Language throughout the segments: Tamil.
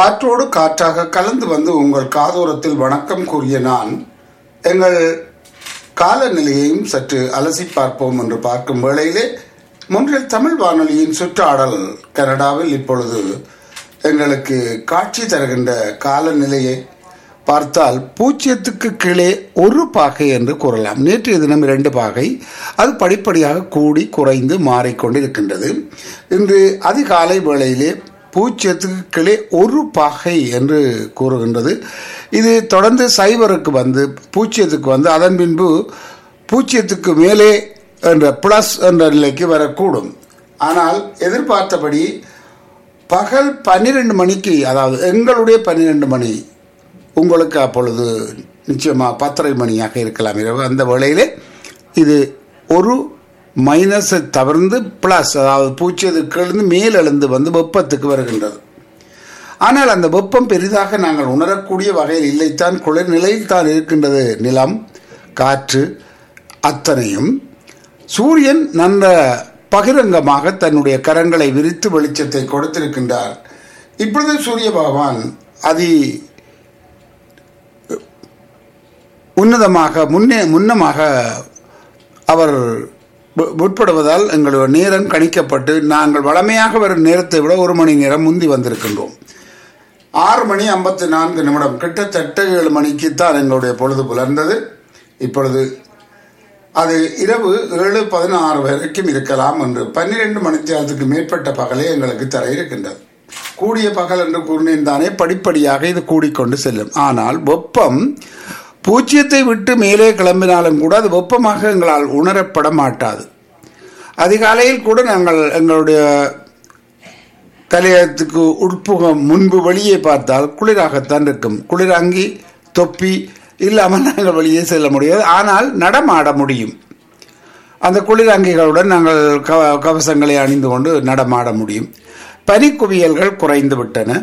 காற்றோடு காற்றாக கலந்து வந்து உங்கள் காதோரத்தில் வணக்கம் கூறிய நான் எங்கள் காலநிலையையும் சற்று அலசி பார்ப்போம் என்று பார்க்கும் வேளையிலே முன்றில் தமிழ் வானொலியின் சுற்றாடல் கனடாவில் இப்பொழுது எங்களுக்கு காட்சி தருகின்ற காலநிலையை பார்த்தால் பூஜ்ஜியத்துக்கு கீழே ஒரு பாகை என்று கூறலாம் நேற்றைய தினம் இரண்டு பாகை அது படிப்படியாக கூடி குறைந்து மாறிக்கொண்டிருக்கின்றது இன்று அதிகாலை வேளையிலே பூஜ்ஜியத்துக்கு கீழே ஒரு பாகை என்று கூறுகின்றது இது தொடர்ந்து சைபருக்கு வந்து பூஜ்ஜியத்துக்கு வந்து அதன் பின்பு பூஜ்ஜியத்துக்கு மேலே என்ற பிளஸ் என்ற நிலைக்கு வரக்கூடும் ஆனால் எதிர்பார்த்தபடி பகல் பன்னிரெண்டு மணிக்கு அதாவது எங்களுடைய பன்னிரெண்டு மணி உங்களுக்கு அப்பொழுது நிச்சயமாக பத்தரை மணியாக இருக்கலாம் இரவு அந்த வேளையிலே இது ஒரு மைனஸை தவிர்த்து பிளஸ் அதாவது பூச்சியதுக்கு எழுந்து மேல் எழுந்து வந்து வெப்பத்துக்கு வருகின்றது ஆனால் அந்த வெப்பம் பெரிதாக நாங்கள் உணரக்கூடிய வகையில் இல்லைத்தான் குளிர் நிலையில் தான் இருக்கின்றது நிலம் காற்று அத்தனையும் சூரியன் நல்ல பகிரங்கமாக தன்னுடைய கரங்களை விரித்து வெளிச்சத்தை கொடுத்திருக்கின்றார் இப்பொழுது சூரிய பகவான் அதி உன்னதமாக முன்னே முன்னமாக அவர் முற்படுவதால் எங்களுடைய நேரம் கணிக்கப்பட்டு நாங்கள் வளமையாக வரும் நேரத்தை விட ஒரு மணி நேரம் முந்தி வந்திருக்கின்றோம் ஆறு மணி ஐம்பத்தி நான்கு நிமிடம் கிட்டத்தட்ட ஏழு மணிக்கு தான் எங்களுடைய பொழுது புலர்ந்தது இப்பொழுது அது இரவு ஏழு பதினாறு வரைக்கும் இருக்கலாம் என்று பன்னிரண்டு மணித்தியாலத்துக்கு மேற்பட்ட பகலே எங்களுக்கு தர இருக்கின்றது கூடிய பகல் என்று கூறினேன் தானே படிப்படியாக இது கூடிக்கொண்டு செல்லும் ஆனால் வெப்பம் பூஜ்ஜியத்தை விட்டு மேலே கிளம்பினாலும் கூட அது வெப்பமாக எங்களால் உணரப்பட மாட்டாது அதிகாலையில் கூட நாங்கள் எங்களுடைய கலையத்துக்கு உட்புகம் முன்பு வெளியே பார்த்தால் குளிராகத்தான் இருக்கும் குளிராங்கி தொப்பி இல்லாமல் நாங்கள் வெளியே செல்ல முடியாது ஆனால் நடமாட முடியும் அந்த குளிரங்கிகளுடன் நாங்கள் க கவசங்களை அணிந்து கொண்டு நடமாட முடியும் பனிக்குவியல்கள் குறைந்து விட்டன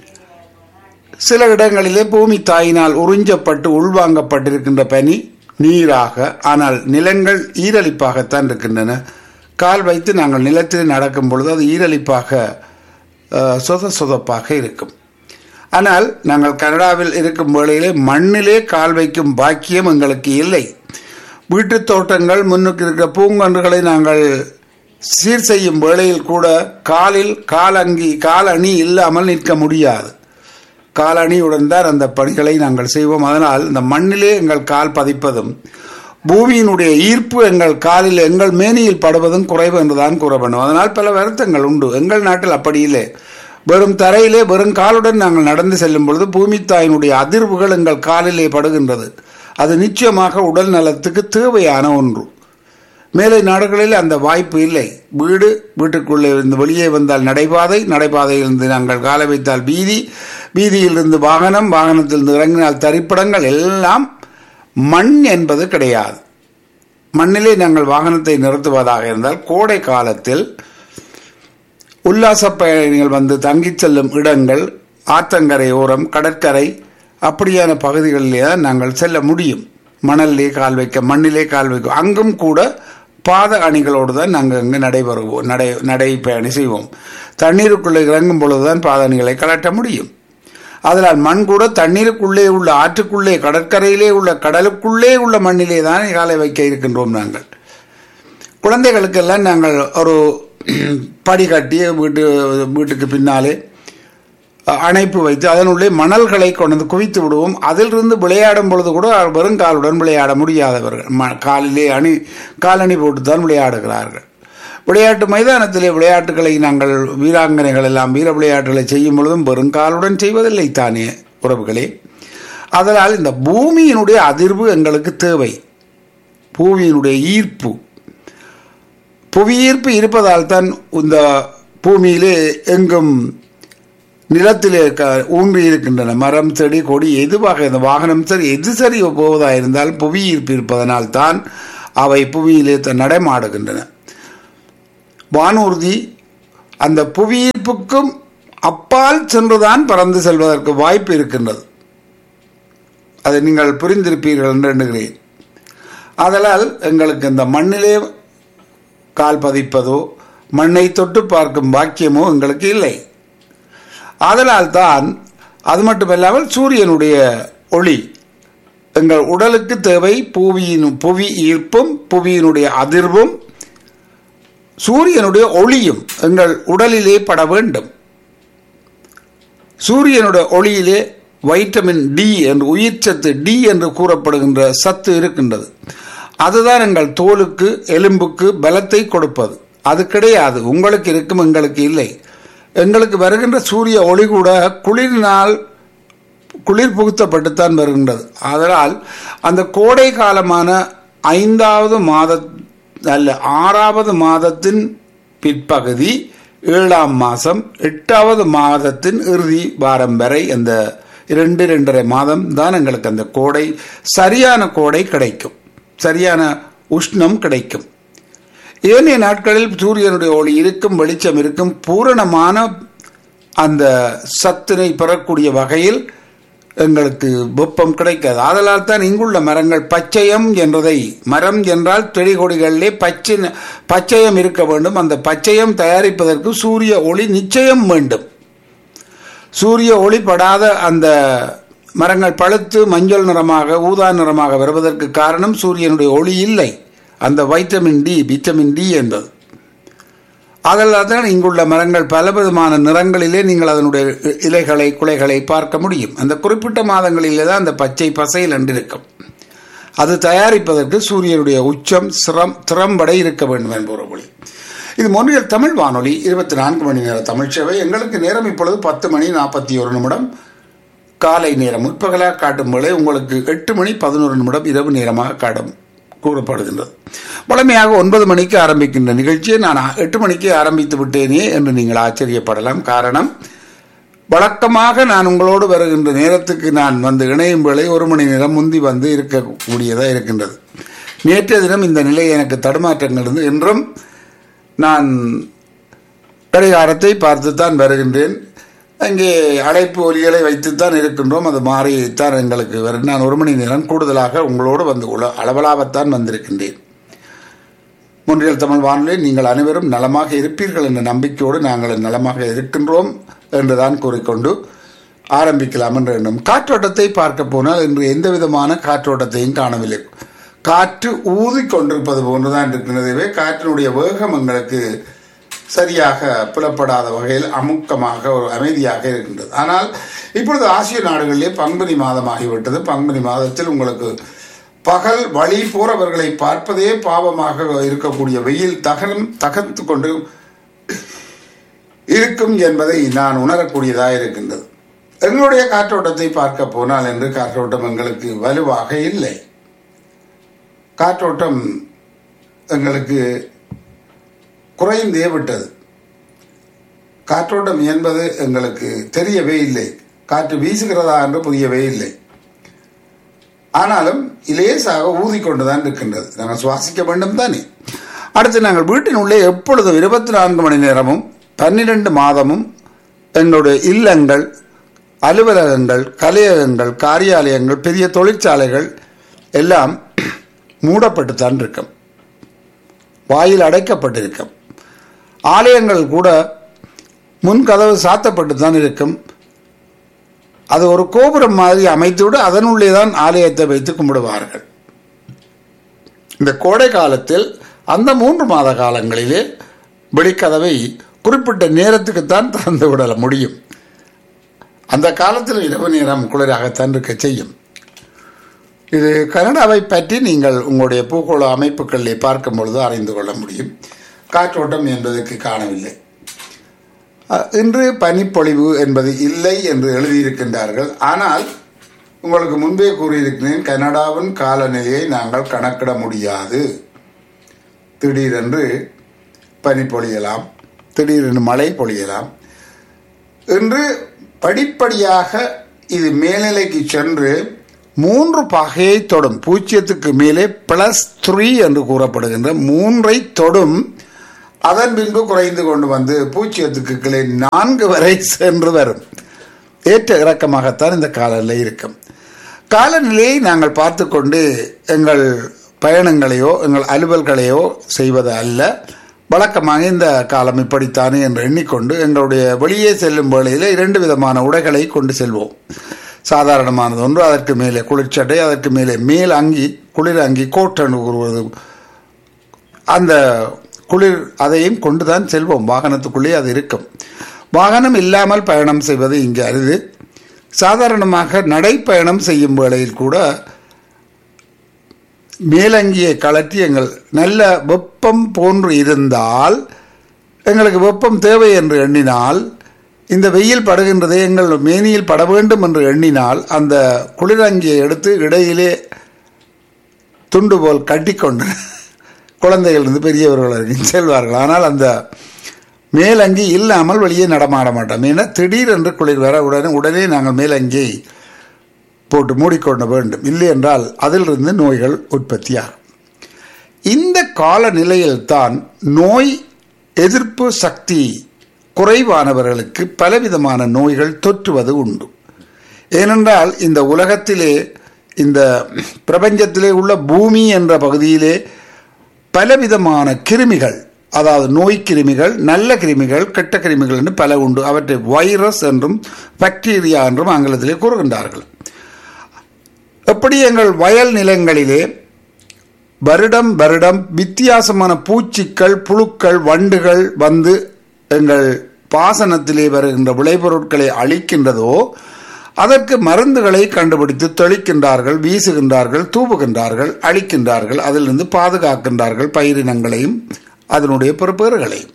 சில இடங்களிலே பூமி தாயினால் உறிஞ்சப்பட்டு உள்வாங்கப்பட்டிருக்கின்ற பனி நீராக ஆனால் நிலங்கள் ஈரலிப்பாகத்தான் இருக்கின்றன கால் வைத்து நாங்கள் நிலத்தில் நடக்கும் பொழுது அது ஈரலிப்பாக சொத சொதப்பாக இருக்கும் ஆனால் நாங்கள் கனடாவில் இருக்கும் வேளையிலே மண்ணிலே கால் வைக்கும் பாக்கியம் எங்களுக்கு இல்லை வீட்டு தோட்டங்கள் முன்னுக்கு இருக்கிற பூங்கன்றுகளை நாங்கள் சீர் செய்யும் வேளையில் கூட காலில் காலங்கி காலணி இல்லாமல் நிற்க முடியாது காலணியுடன் தான் அந்த பணிகளை நாங்கள் செய்வோம் அதனால் இந்த மண்ணிலே எங்கள் கால் பதிப்பதும் பூமியினுடைய ஈர்ப்பு எங்கள் காலில் எங்கள் மேனியில் படுவதும் குறைவு என்றுதான் கூற வேண்டும் அதனால் பல வருத்தங்கள் உண்டு எங்கள் நாட்டில் அப்படி இல்லை வெறும் தரையிலே வெறும் காலுடன் நாங்கள் நடந்து செல்லும் பொழுது பூமி தாயினுடைய அதிர்வுகள் எங்கள் காலிலே படுகின்றது அது நிச்சயமாக உடல் நலத்துக்கு தேவையான ஒன்று மேலை நாடுகளில் அந்த வாய்ப்பு இல்லை வீடு வீட்டுக்குள்ளே இருந்து வெளியே வந்தால் நடைபாதை நடைபாதையிலிருந்து நாங்கள் காலை வைத்தால் வீதி வீதியிலிருந்து வாகனம் வாகனத்திலிருந்து இறங்கினால் தரிப்படங்கள் எல்லாம் மண் என்பது கிடையாது மண்ணிலே நாங்கள் வாகனத்தை நிறுத்துவதாக இருந்தால் கோடை காலத்தில் உல்லாச பயணிகள் வந்து தங்கிச் செல்லும் இடங்கள் ஆற்றங்கரை ஓரம் கடற்கரை அப்படியான பகுதிகளிலே தான் நாங்கள் செல்ல முடியும் மணலிலே கால் வைக்க மண்ணிலே கால் வைக்க அங்கும் கூட பாத அணிகளோடு தான் நாங்கள் அங்கே நடைபெறுவோம் நடை நடை பயணி செய்வோம் தண்ணீருக்குள்ளே இறங்கும் பொழுதுதான் பாத அணிகளை கலட்ட முடியும் அதனால் மண் கூட தண்ணீருக்குள்ளே உள்ள ஆற்றுக்குள்ளே கடற்கரையிலே உள்ள கடலுக்குள்ளே உள்ள மண்ணிலே தான் காலை வைக்க இருக்கின்றோம் நாங்கள் குழந்தைகளுக்கெல்லாம் நாங்கள் ஒரு படி கட்டி வீட்டு வீட்டுக்கு பின்னாலே அணைப்பு வைத்து அதனுள்ளே மணல்களை கொண்டு குவித்து விடுவோம் அதிலிருந்து விளையாடும் பொழுது கூட வெறும் காலுடன் விளையாட முடியாதவர்கள் காலிலே அணி காலணி போட்டுத்தான் விளையாடுகிறார்கள் விளையாட்டு மைதானத்திலே விளையாட்டுகளை நாங்கள் வீராங்கனைகள் எல்லாம் வீர விளையாட்டுகளை செய்யும் பொழுதும் வெறும் காலுடன் செய்வதில்லை தானே உறவுகளே அதனால் இந்த பூமியினுடைய அதிர்வு எங்களுக்கு தேவை பூமியினுடைய ஈர்ப்பு புவியீர்ப்பு இருப்பதால் தான் இந்த பூமியிலே எங்கும் நிலத்திலே ஊன்றி இருக்கின்றன மரம் செடி கொடி எதுவாக இந்த வாகனம் சரி எது சரி போவதாக இருந்தால் புவி ஈர்ப்பு இருப்பதனால் தான் அவை புவியிலே நடமாடுகின்றன வானூர்தி அந்த புவியீர்ப்புக்கும் அப்பால் சென்றுதான் பறந்து செல்வதற்கு வாய்ப்பு இருக்கின்றது அதை நீங்கள் புரிந்திருப்பீர்கள் என்று எண்ணுகிறேன் அதனால் எங்களுக்கு இந்த மண்ணிலே கால் பதிப்பதோ மண்ணை தொட்டு பார்க்கும் பாக்கியமோ எங்களுக்கு இல்லை அதனால் தான் அது மட்டுமல்லாமல் சூரியனுடைய ஒளி எங்கள் உடலுக்கு தேவை புவியின் புவி ஈர்ப்பும் புவியினுடைய அதிர்வும் சூரியனுடைய ஒளியும் எங்கள் உடலிலே பட வேண்டும் சூரியனுடைய ஒளியிலே வைட்டமின் டி என்று உயிர்ச்சத்து டி என்று கூறப்படுகின்ற சத்து இருக்கின்றது அதுதான் எங்கள் தோலுக்கு எலும்புக்கு பலத்தை கொடுப்பது அது கிடையாது உங்களுக்கு இருக்கும் எங்களுக்கு இல்லை எங்களுக்கு வருகின்ற சூரிய ஒளி கூட குளிரினால் குளிர் புகுத்தப்பட்டுத்தான் வருகின்றது அதனால் அந்த கோடை காலமான ஐந்தாவது மாத அல்ல ஆறாவது மாதத்தின் பிற்பகுதி ஏழாம் மாதம் எட்டாவது மாதத்தின் இறுதி வாரம் வரை அந்த இரண்டு இரண்டரை மாதம் தான் எங்களுக்கு அந்த கோடை சரியான கோடை கிடைக்கும் சரியான உஷ்ணம் கிடைக்கும் ஏனைய நாட்களில் சூரியனுடைய ஒளி இருக்கும் வெளிச்சம் இருக்கும் பூரணமான அந்த சத்தினை பெறக்கூடிய வகையில் எங்களுக்கு வெப்பம் கிடைக்காது ஆதலால் தான் இங்குள்ள மரங்கள் பச்சையம் என்றதை மரம் என்றால் செடி கொடிகளிலே பச்சை பச்சையம் இருக்க வேண்டும் அந்த பச்சையம் தயாரிப்பதற்கு சூரிய ஒளி நிச்சயம் வேண்டும் சூரிய ஒளி படாத அந்த மரங்கள் பழுத்து மஞ்சள் நிறமாக ஊதா நிறமாக வருவதற்கு காரணம் சூரியனுடைய ஒளி இல்லை அந்த வைட்டமின் டி விட்டமின் டி என்பது அதனால் தான் இங்குள்ள மரங்கள் பலவிதமான நிறங்களிலே நீங்கள் அதனுடைய இலைகளை குலைகளை பார்க்க முடியும் அந்த குறிப்பிட்ட மாதங்களிலே தான் அந்த பச்சை பசையில் இருக்கும் அது தயாரிப்பதற்கு சூரியனுடைய உச்சம் சிரம் திறம்பட இருக்க வேண்டும் என்பவர் மொழி இது மொழியில் தமிழ் வானொலி இருபத்தி நான்கு மணி நேர தமிழ் சேவை எங்களுக்கு நேரம் இப்பொழுது பத்து மணி நாற்பத்தி ஒரு நிமிடம் காலை நேரம் முற்பகலாக காட்டும் வேளை உங்களுக்கு எட்டு மணி பதினோரு நிமிடம் இரவு நேரமாக காட்டும் கூறப்படுகின்றது வழமையாக ஒன்பது மணிக்கு ஆரம்பிக்கின்ற நிகழ்ச்சியை நான் எட்டு மணிக்கு ஆரம்பித்து விட்டேனே என்று நீங்கள் ஆச்சரியப்படலாம் காரணம் வழக்கமாக நான் உங்களோடு வருகின்ற நேரத்துக்கு நான் வந்து இணையும் வேளை ஒரு மணி நேரம் முந்தி வந்து இருக்கக்கூடியதாக இருக்கின்றது நேற்றைய தினம் இந்த நிலை எனக்கு தடுமாற்றங்கள் இருந்து என்றும் நான் கடிகாரத்தை பார்த்துத்தான் வருகின்றேன் அங்கே அழைப்பு ஒலிகளை வைத்துத்தான் இருக்கின்றோம் அது மாறித்தான் எங்களுக்கு வரும் நான் ஒரு மணி நேரம் கூடுதலாக உங்களோடு வந்து உள்ள அளவலாகத்தான் வந்திருக்கின்றேன் முன்றியல் தமிழ் வானொலி நீங்கள் அனைவரும் நலமாக இருப்பீர்கள் என்ற நம்பிக்கையோடு நாங்கள் நலமாக இருக்கின்றோம் என்றுதான் கூறிக்கொண்டு ஆரம்பிக்கலாம் என்று எண்ணம் காற்றோட்டத்தை பார்க்க போனால் இன்று எந்த விதமான காற்றோட்டத்தையும் காணவில்லை காற்று ஊதி கொண்டிருப்பது போன்றுதான் இருக்கின்றதே காற்றினுடைய வேகம் எங்களுக்கு சரியாக புலப்படாத வகையில் அமுக்கமாக ஒரு அமைதியாக இருக்கின்றது ஆனால் இப்பொழுது ஆசிய நாடுகளிலே பங்குனி மாதம் ஆகிவிட்டது பங்குனி மாதத்தில் உங்களுக்கு பகல் வழி போறவர்களை பார்ப்பதே பாவமாக இருக்கக்கூடிய வெயில் தகனம் தகர்த்து கொண்டு இருக்கும் என்பதை நான் உணரக்கூடியதாக இருக்கின்றது எங்களுடைய காற்றோட்டத்தை பார்க்க போனால் என்று காற்றோட்டம் எங்களுக்கு வலுவாக இல்லை காற்றோட்டம் எங்களுக்கு குறைந்தே விட்டது காற்றோட்டம் என்பது எங்களுக்கு தெரியவே இல்லை காற்று வீசுகிறதா என்று புரியவே இல்லை ஆனாலும் இலேசாக ஊதிக்கொண்டுதான் இருக்கின்றது நாங்கள் சுவாசிக்க வேண்டும் தானே அடுத்து நாங்கள் வீட்டின் உள்ளே எப்பொழுதும் இருபத்தி நான்கு மணி நேரமும் பன்னிரண்டு மாதமும் எங்களுடைய இல்லங்கள் அலுவலகங்கள் கலையகங்கள் காரியாலயங்கள் பெரிய தொழிற்சாலைகள் எல்லாம் மூடப்பட்டுத்தான் இருக்கும் வாயில் அடைக்கப்பட்டிருக்கும் ஆலயங்கள் கூட முன் கதவு சாத்தப்பட்டு தான் இருக்கும் அது ஒரு கோபுரம் மாதிரி அமைத்துவிட்டு அதனுள்ளே தான் ஆலயத்தை வைத்து கும்பிடுவார்கள் இந்த கோடை காலத்தில் அந்த மூன்று மாத காலங்களிலே வெளிக்கதவை குறிப்பிட்ட நேரத்துக்குத்தான் திறந்து விட முடியும் அந்த காலத்தில் இரவு நேரம் குளிராகத்தான் இருக்க செய்யும் இது கனடாவை பற்றி நீங்கள் உங்களுடைய பூகோள அமைப்புகளிலே பார்க்கும் பொழுது அறிந்து கொள்ள முடியும் காற்றோட்டம் என்பதற்கு காணவில்லை இன்று பனிப்பொழிவு என்பது இல்லை என்று எழுதியிருக்கின்றார்கள் ஆனால் உங்களுக்கு முன்பே கூறியிருக்கிறேன் கனடாவின் காலநிலையை நாங்கள் கணக்கிட முடியாது திடீரென்று பனி பொழியலாம் திடீரென்று மழை பொழியலாம் என்று படிப்படியாக இது மேல்நிலைக்கு சென்று மூன்று பகையை தொடும் பூஜ்ஜியத்துக்கு மேலே பிளஸ் த்ரீ என்று கூறப்படுகின்ற மூன்றை தொடும் அதன் பின்பு குறைந்து கொண்டு வந்து பூஜ்ஜியத்துக்கு கீழே நான்கு வரை சென்று வரும் ஏற்ற இறக்கமாகத்தான் இந்த காலநிலை இருக்கும் காலநிலையை நாங்கள் பார்த்து கொண்டு எங்கள் பயணங்களையோ எங்கள் அலுவல்களையோ செய்வது அல்ல வழக்கமாக இந்த காலம் இப்படித்தானே என்று எண்ணிக்கொண்டு எங்களுடைய வெளியே செல்லும் வேளையில் இரண்டு விதமான உடைகளை கொண்டு செல்வோம் சாதாரணமானது ஒன்று அதற்கு மேலே குளிர்ச்சட்டை அதற்கு மேலே மேல் அங்கி குளிர் அங்கி கோட்டணு கூறுவது அந்த குளிர் அதையும் கொண்டுதான் செல்வோம் வாகனத்துக்குள்ளே அது இருக்கும் வாகனம் இல்லாமல் பயணம் செய்வது இங்கே அரிது சாதாரணமாக நடைப்பயணம் செய்யும் வேளையில் கூட மேலங்கியை கலட்டி எங்கள் நல்ல வெப்பம் போன்று இருந்தால் எங்களுக்கு வெப்பம் தேவை என்று எண்ணினால் இந்த வெயில் படுகின்றதே எங்கள் மேனியில் பட வேண்டும் என்று எண்ணினால் அந்த குளிரங்கியை எடுத்து இடையிலே துண்டு போல் கட்டிக்கொண்டு குழந்தைகளிருந்து பெரியவர்கள் வரைக்கும் செல்வார்கள் ஆனால் அந்த மேலங்கி இல்லாமல் வெளியே நடமாட மாட்டோம் ஏன்னா திடீரென்று குளிர் வர உடனே உடனே நாங்கள் மேலங்கியை போட்டு மூடிக்கொள்ள வேண்டும் இல்லை என்றால் அதிலிருந்து நோய்கள் உற்பத்தியாகும் இந்த கால நிலையில்தான் நோய் எதிர்ப்பு சக்தி குறைவானவர்களுக்கு பலவிதமான நோய்கள் தொற்றுவது உண்டு ஏனென்றால் இந்த உலகத்திலே இந்த பிரபஞ்சத்திலே உள்ள பூமி என்ற பகுதியிலே பலவிதமான கிருமிகள் அதாவது நோய் கிருமிகள் நல்ல கிருமிகள் கெட்ட கிருமிகள் என்று பல உண்டு அவற்றை வைரஸ் என்றும் பாக்டீரியா என்றும் ஆங்கிலத்திலே கூறுகின்றார்கள் எப்படி எங்கள் வயல் நிலங்களிலே வருடம் வருடம் வித்தியாசமான பூச்சிகள் புழுக்கள் வண்டுகள் வந்து எங்கள் பாசனத்திலே வருகின்ற விளைபொருட்களை அழிக்கின்றதோ அதற்கு மருந்துகளை கண்டுபிடித்து தெளிக்கின்றார்கள் வீசுகின்றார்கள் தூவுகின்றார்கள் அழிக்கின்றார்கள் அதிலிருந்து பாதுகாக்கின்றார்கள் பயிரினங்களையும் அதனுடைய பெறுபேறுகளையும்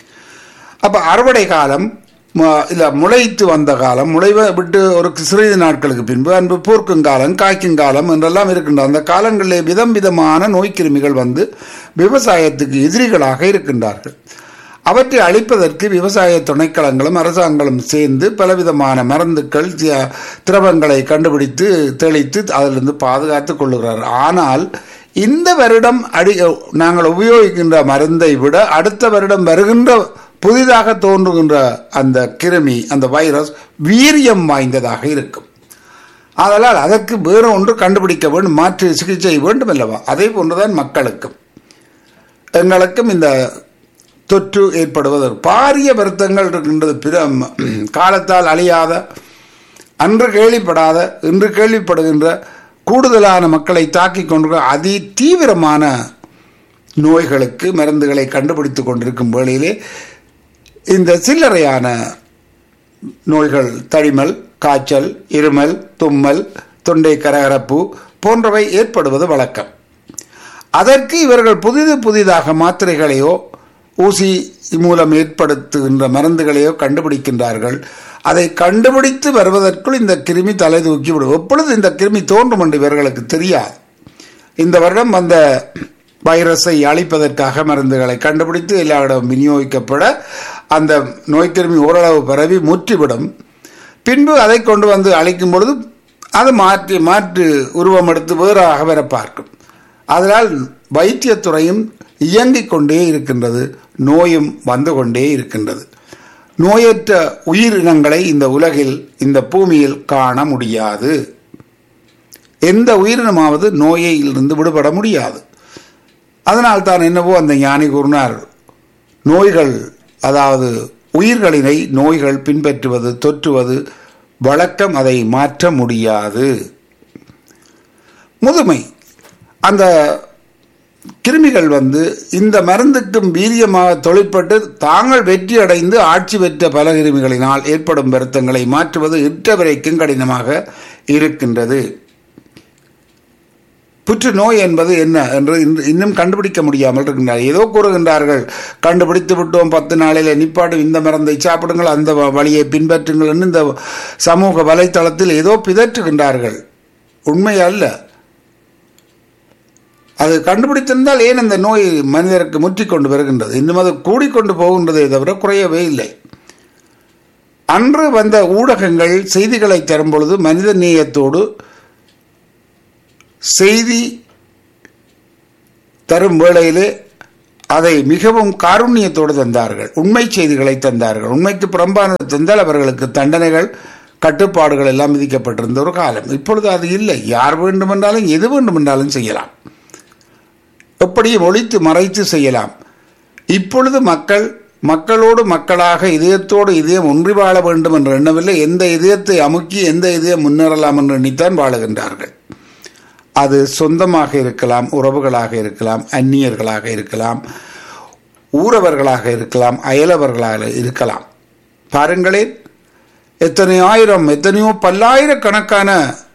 அப்ப அறுவடை காலம் இல்ல முளைத்து வந்த காலம் முளைவை விட்டு ஒரு சிறிது நாட்களுக்கு பின்பு அன்பு பூர்க்கும் காலம் காய்க்கும் காலம் என்றெல்லாம் இருக்கின்ற அந்த காலங்களிலே விதம் விதமான நோய்க்கிருமிகள் வந்து விவசாயத்துக்கு எதிரிகளாக இருக்கின்றார்கள் அவற்றை அழிப்பதற்கு விவசாய துணைக்களங்களும் அரசாங்கங்களும் சேர்ந்து பலவிதமான மருந்துக்கள் திரவங்களை கண்டுபிடித்து தெளித்து அதிலிருந்து பாதுகாத்துக் கொள்ளுகிறார்கள் ஆனால் இந்த வருடம் அடி நாங்கள் உபயோகிக்கின்ற மருந்தை விட அடுத்த வருடம் வருகின்ற புதிதாக தோன்றுகின்ற அந்த கிருமி அந்த வைரஸ் வீரியம் வாய்ந்ததாக இருக்கும் அதனால் அதற்கு வேறு ஒன்று கண்டுபிடிக்க வேண்டும் மாற்று சிகிச்சை வேண்டும் அல்லவா அதே போன்றுதான் மக்களுக்கும் எங்களுக்கும் இந்த தொற்று ஏற்படுவதற்கு பாரிய வருத்தங்கள் இருக்கின்றது பிற காலத்தால் அழியாத அன்று கேள்விப்படாத இன்று கேள்விப்படுகின்ற கூடுதலான மக்களை தாக்கி கொண்டு அதி தீவிரமான நோய்களுக்கு மருந்துகளை கண்டுபிடித்துக் கொண்டிருக்கும் வேளையிலே இந்த சில்லறையான நோய்கள் தடிமல் காய்ச்சல் இருமல் தும்மல் தொண்டை கரகரப்பு போன்றவை ஏற்படுவது வழக்கம் அதற்கு இவர்கள் புதிது புதிதாக மாத்திரைகளையோ ஊசி மூலம் ஏற்படுத்துகின்ற மருந்துகளையோ கண்டுபிடிக்கின்றார்கள் அதை கண்டுபிடித்து வருவதற்குள் இந்த கிருமி தலை தூக்கி விடும் எப்பொழுது இந்த கிருமி தோன்றும் என்று இவர்களுக்கு தெரியாது இந்த வருடம் அந்த வைரஸை அழிப்பதற்காக மருந்துகளை கண்டுபிடித்து எல்லா இடம் விநியோகிக்கப்பட அந்த நோய்க்கிருமி ஓரளவு பரவி முற்றிவிடும் பின்பு அதை கொண்டு வந்து அழிக்கும் பொழுது அது மாற்றி மாற்று உருவம் எடுத்து வேறாக வர பார்க்கும் அதனால் வைத்தியத்துறையும் இயங்கிக் கொண்டே இருக்கின்றது நோயும் வந்து கொண்டே இருக்கின்றது நோயற்ற உயிரினங்களை இந்த உலகில் இந்த பூமியில் காண முடியாது எந்த உயிரினமாவது நோயிலிருந்து விடுபட முடியாது அதனால் தான் என்னவோ அந்த ஞானி கூறினார் நோய்கள் அதாவது உயிர்களினை நோய்கள் பின்பற்றுவது தொற்றுவது வழக்கம் அதை மாற்ற முடியாது முதுமை அந்த கிருமிகள் வந்து இந்த மருந்துக்கும் வீரியமாக தொழிற்பட்டு தாங்கள் வெற்றி அடைந்து ஆட்சி பெற்ற பல கிருமிகளினால் ஏற்படும் வருத்தங்களை மாற்றுவது இட்ட வரைக்கும் கடினமாக இருக்கின்றது புற்றுநோய் என்பது என்ன என்று இன்னும் கண்டுபிடிக்க முடியாமல் இருக்கின்றார் ஏதோ கூறுகின்றார்கள் கண்டுபிடித்து விட்டோம் பத்து நாளில் நிப்பாடும் இந்த மருந்தை சாப்பிடுங்கள் அந்த வழியை பின்பற்றுங்கள் என்று இந்த சமூக வலைத்தளத்தில் ஏதோ பிதற்றுகின்றார்கள் உண்மை அல்ல அது கண்டுபிடித்திருந்தால் ஏன் இந்த நோய் மனிதருக்கு முற்றிக்கொண்டு வருகின்றது இன்னும் அது கூடிக்கொண்டு போகின்றதே தவிர குறையவே இல்லை அன்று வந்த ஊடகங்கள் செய்திகளை தரும் பொழுது மனித நேயத்தோடு செய்தி தரும் வேளையிலே அதை மிகவும் காருண்யத்தோடு தந்தார்கள் உண்மை செய்திகளை தந்தார்கள் உண்மைக்கு புறம்பானது தந்தால் அவர்களுக்கு தண்டனைகள் கட்டுப்பாடுகள் எல்லாம் விதிக்கப்பட்டிருந்த ஒரு காலம் இப்பொழுது அது இல்லை யார் வேண்டுமென்றாலும் எது வேண்டுமென்றாலும் செய்யலாம் எப்படியும் ஒழித்து மறைத்து செய்யலாம் இப்பொழுது மக்கள் மக்களோடு மக்களாக இதயத்தோடு இதயம் ஒன்றி வாழ வேண்டும் என்று எண்ணவில்லை எந்த இதயத்தை அமுக்கி எந்த இதயம் முன்னேறலாம் என்று எண்ணித்தான் வாழுகின்றார்கள் அது சொந்தமாக இருக்கலாம் உறவுகளாக இருக்கலாம் அந்நியர்களாக இருக்கலாம் ஊரவர்களாக இருக்கலாம் அயலவர்களாக இருக்கலாம் பாருங்களேன் எத்தனை ஆயிரம் எத்தனையோ பல்லாயிரக்கணக்கான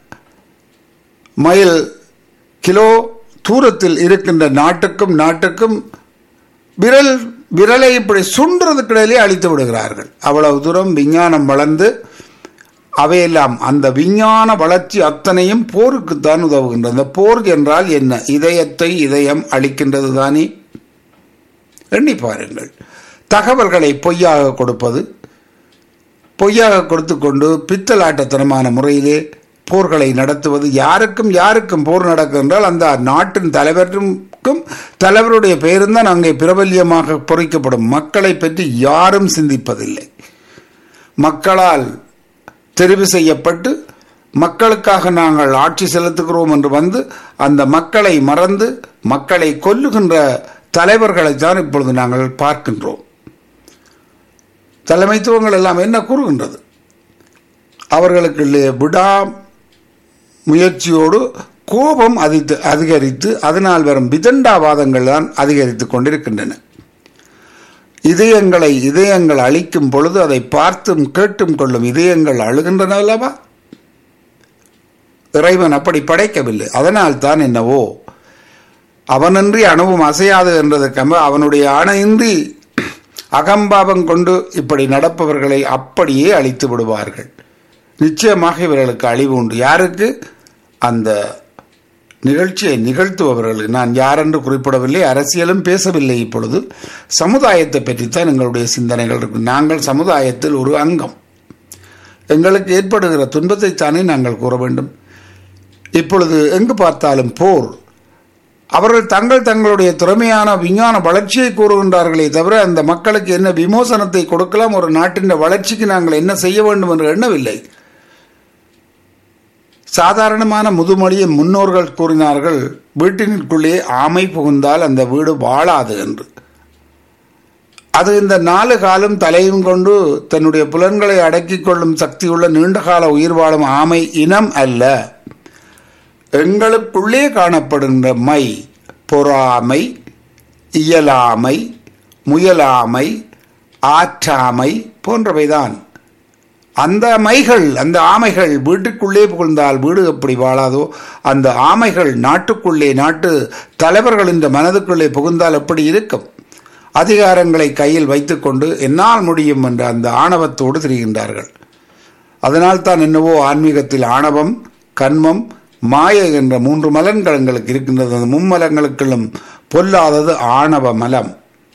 மைல் கிலோ தூரத்தில் இருக்கின்ற நாட்டுக்கும் நாட்டுக்கும் விரல் விரலை இப்படி சுண்டுறதுக்கிடையிலே அழித்து விடுகிறார்கள் அவ்வளவு தூரம் விஞ்ஞானம் வளர்ந்து அவையெல்லாம் அந்த விஞ்ஞான வளர்ச்சி அத்தனையும் போருக்குத்தான் உதவுகின்றது அந்த போர் என்றால் என்ன இதயத்தை இதயம் அளிக்கின்றது தானே எண்ணி பாருங்கள் தகவல்களை பொய்யாக கொடுப்பது பொய்யாக கொடுத்து கொண்டு பித்தலாட்டத்தனமான முறையிலே போர்களை நடத்துவது யாருக்கும் யாருக்கும் போர் நடக்கும் என்றால் அந்த நாட்டின் தலைவருக்கும் தலைவருடைய பெயரும் தான் அங்கே பிரபல்யமாக பொறிக்கப்படும் மக்களை பற்றி யாரும் சிந்திப்பதில்லை மக்களால் தெரிவு செய்யப்பட்டு மக்களுக்காக நாங்கள் ஆட்சி செலுத்துகிறோம் என்று வந்து அந்த மக்களை மறந்து மக்களை கொல்லுகின்ற தலைவர்களை தான் இப்பொழுது நாங்கள் பார்க்கின்றோம் தலைமைத்துவங்கள் எல்லாம் என்ன கூறுகின்றது அவர்களுக்கு விடா முயற்சியோடு கோபம் அதித்து அதிகரித்து அதனால் வரும் விதண்டாவாதங்கள் தான் அதிகரித்து கொண்டிருக்கின்றன இதயங்களை இதயங்கள் அழிக்கும் பொழுது அதை பார்த்தும் கேட்டும் கொள்ளும் இதயங்கள் அழுகின்றன அல்லவா இறைவன் அப்படி படைக்கவில்லை அதனால் தான் என்னவோ அவனின்றி அணுவும் அசையாது என்றதுக்கு அவனுடைய அணையின்றி அகம்பாவம் கொண்டு இப்படி நடப்பவர்களை அப்படியே அழித்து விடுவார்கள் நிச்சயமாக இவர்களுக்கு அழிவு உண்டு யாருக்கு அந்த நிகழ்ச்சியை நிகழ்த்துபவர்கள் நான் யாரென்று குறிப்பிடவில்லை அரசியலும் பேசவில்லை இப்பொழுது சமுதாயத்தை பற்றித்தான் எங்களுடைய சிந்தனைகள் இருக்கு நாங்கள் சமுதாயத்தில் ஒரு அங்கம் எங்களுக்கு ஏற்படுகிற துன்பத்தை தானே நாங்கள் கூற வேண்டும் இப்பொழுது எங்கு பார்த்தாலும் போர் அவர்கள் தங்கள் தங்களுடைய திறமையான விஞ்ஞான வளர்ச்சியை கூறுகின்றார்களே தவிர அந்த மக்களுக்கு என்ன விமோசனத்தை கொடுக்கலாம் ஒரு நாட்டின் வளர்ச்சிக்கு நாங்கள் என்ன செய்ய வேண்டும் என்று எண்ணவில்லை சாதாரணமான முதுமொழியை முன்னோர்கள் கூறினார்கள் வீட்டினுக்குள்ளே ஆமை புகுந்தால் அந்த வீடு வாழாது என்று அது இந்த நாலு காலம் தலையும் கொண்டு தன்னுடைய புலன்களை அடக்கிக் கொள்ளும் சக்தியுள்ள நீண்டகால உயிர் வாழும் ஆமை இனம் அல்ல எங்களுக்குள்ளே காணப்படுகின்ற மை பொறாமை இயலாமை முயலாமை ஆற்றாமை போன்றவைதான் அந்த மைகள் அந்த ஆமைகள் வீட்டுக்குள்ளே புகுந்தால் வீடு எப்படி வாழாதோ அந்த ஆமைகள் நாட்டுக்குள்ளே நாட்டு தலைவர்கள் இந்த மனதுக்குள்ளே புகுந்தால் எப்படி இருக்கும் அதிகாரங்களை கையில் வைத்துக்கொண்டு என்னால் முடியும் என்ற அந்த ஆணவத்தோடு திரிகின்றார்கள் அதனால் தான் என்னவோ ஆன்மீகத்தில் ஆணவம் கண்மம் மாய என்ற மூன்று மலன்கள் எங்களுக்கு இருக்கின்றது அந்த மும்மலங்களுக்குள்ளும் பொல்லாதது ஆணவ மலம்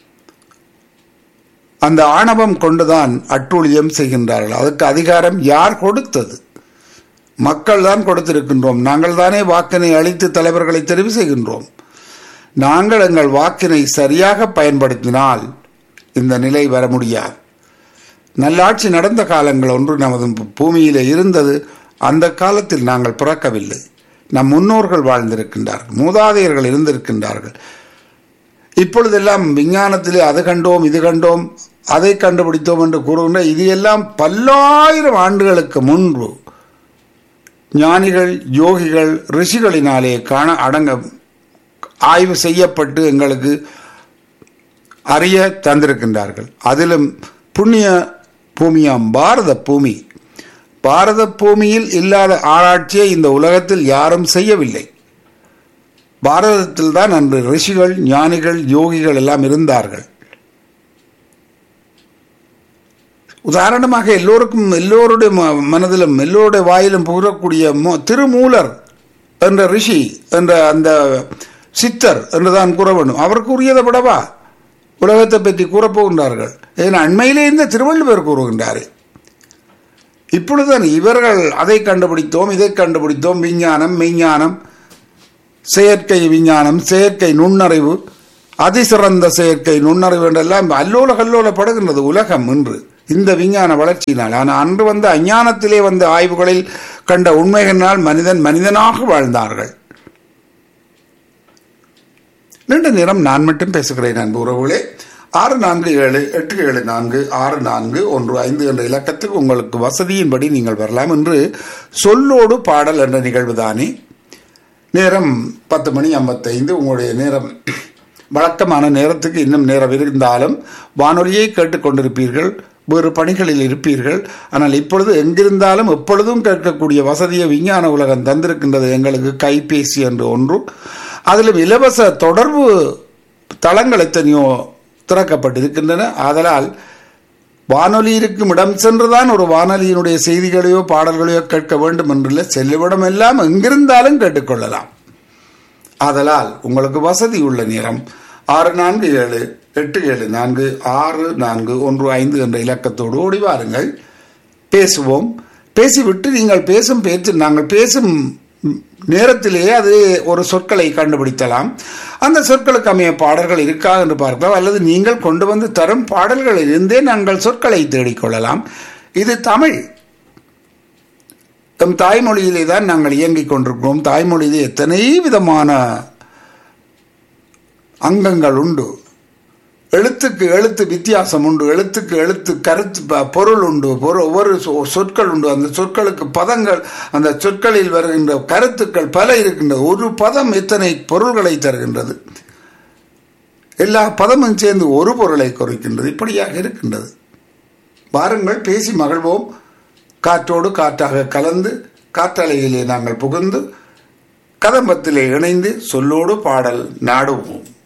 அந்த ஆணவம் கொண்டுதான் அட்டூழியம் செய்கின்றார்கள் அதுக்கு அதிகாரம் யார் கொடுத்தது மக்கள் தான் கொடுத்திருக்கின்றோம் நாங்கள் தானே வாக்கினை அளித்து தலைவர்களை தெரிவு செய்கின்றோம் நாங்கள் எங்கள் வாக்கினை சரியாக பயன்படுத்தினால் இந்த நிலை வர முடியாது நல்லாட்சி நடந்த காலங்கள் ஒன்று நமது பூமியிலே இருந்தது அந்த காலத்தில் நாங்கள் பிறக்கவில்லை நம் முன்னோர்கள் வாழ்ந்திருக்கின்றார்கள் மூதாதையர்கள் இருந்திருக்கின்றார்கள் இப்பொழுதெல்லாம் விஞ்ஞானத்திலே அது கண்டோம் இது கண்டோம் அதை கண்டுபிடித்தோம் என்று கூறுகின்ற இது எல்லாம் பல்லாயிரம் ஆண்டுகளுக்கு முன்பு ஞானிகள் யோகிகள் ரிஷிகளினாலே காண அடங்க ஆய்வு செய்யப்பட்டு எங்களுக்கு அறிய தந்திருக்கின்றார்கள் அதிலும் புண்ணிய பூமியாம் பாரத பூமி பாரத பூமியில் இல்லாத ஆராய்ச்சியை இந்த உலகத்தில் யாரும் செய்யவில்லை பாரதத்தில் தான் அன்று ரிஷிகள் ஞானிகள் யோகிகள் எல்லாம் இருந்தார்கள் உதாரணமாக எல்லோருக்கும் எல்லோருடைய மனதிலும் எல்லோருடைய வாயிலும் புகழக்கூடிய திருமூலர் என்ற ரிஷி என்ற அந்த சித்தர் என்றுதான் கூற வேண்டும் அவருக்கு உரியதை விடவா உலகத்தை பற்றி கூறப்போகின்றார்கள் ஏன்னா அண்மையிலே இந்த திருவள்ளுவர் கூறுகின்றார் இப்பொழுதுதான் இவர்கள் அதை கண்டுபிடித்தோம் இதை கண்டுபிடித்தோம் விஞ்ஞானம் மெய்ஞானம் செயற்கை விஞ்ஞானம் செயற்கை நுண்ணறிவு அதிசிறந்த செயற்கை நுண்ணறிவு என்றெல்லாம் அல்லோல கல்லோலப்படுகின்றது உலகம் என்று இந்த விஞ்ஞான வளர்ச்சியினால் ஆனால் அன்று வந்த அஞ்ஞானத்திலே வந்த ஆய்வுகளில் கண்ட உண்மைகளினால் மனிதன் மனிதனாக வாழ்ந்தார்கள் நீண்ட நேரம் நான் மட்டும் பேசுகிறேன் அன்பு உறவுகளே ஆறு நான்கு ஏழு எட்டு ஏழு நான்கு ஆறு நான்கு ஒன்று ஐந்து என்ற இலக்கத்துக்கு உங்களுக்கு வசதியின்படி நீங்கள் வரலாம் என்று சொல்லோடு பாடல் என்ற நிகழ்வு தானே நேரம் பத்து மணி ஐம்பத்தைந்து உங்களுடைய நேரம் வழக்கமான நேரத்துக்கு இன்னும் நேரம் இருந்தாலும் வானொலியை கேட்டுக்கொண்டிருப்பீர்கள் வேறு பணிகளில் இருப்பீர்கள் ஆனால் இப்பொழுது எங்கிருந்தாலும் எப்பொழுதும் கேட்கக்கூடிய வசதியை விஞ்ஞான உலகம் தந்திருக்கின்றது எங்களுக்கு கைபேசி என்று ஒன்று அதிலும் இலவச தொடர்பு தளங்கள் எத்தனையோ திறக்கப்பட்டிருக்கின்றன ஆதலால் வானொலி இருக்கும் இடம் சென்றுதான் ஒரு வானொலியினுடைய செய்திகளையோ பாடல்களையோ கேட்க வேண்டும் என்றில்லை செல்லுவிடம் எல்லாம் எங்கிருந்தாலும் கேட்டுக்கொள்ளலாம் ஆதலால் உங்களுக்கு வசதி உள்ள நேரம் ஆறு நான்கு ஏழு எட்டு ஏழு நான்கு ஆறு நான்கு ஒன்று ஐந்து என்ற இலக்கத்தோடு ஓடி வாருங்கள் பேசுவோம் பேசிவிட்டு நீங்கள் பேசும் பேச்சு நாங்கள் பேசும் நேரத்திலேயே அது ஒரு சொற்களை கண்டுபிடித்தலாம் அந்த சொற்களுக்கு அமைய பாடல்கள் இருக்கா என்று பார்க்கலாம் அல்லது நீங்கள் கொண்டு வந்து தரும் பாடல்களில் இருந்தே நாங்கள் சொற்களை தேடிக்கொள்ளலாம் இது தமிழ் நம் தாய்மொழியிலே தான் நாங்கள் இயங்கிக் கொண்டிருக்கிறோம் தாய்மொழியிலே எத்தனை விதமான அங்கங்கள் உண்டு எழுத்துக்கு எழுத்து வித்தியாசம் உண்டு எழுத்துக்கு எழுத்து கருத்து ப- பொருள் உண்டு பொருள் ஒவ்வொரு சொ- சொற்கள் உண்டு அந்த சொற்களுக்கு பதங்கள் அந்த சொற்களில் வருகின்ற கருத்துக்கள் பல இருக்கின்றது ஒரு பதம் எத்தனை பொருள்களை தருகின்றது எல்லா பதமும் சேர்ந்து ஒரு பொருளை குறிக்கின்றது இப்படியாக இருக்கின்றது வாருங்கள் பேசி மகிழ்வோம் காற்றோடு காற்றாக கலந்து காற்றலையிலே நாங்கள் புகுந்து கதம்பத்திலே இணைந்து சொல்லோடு பாடல் நாடுவோம்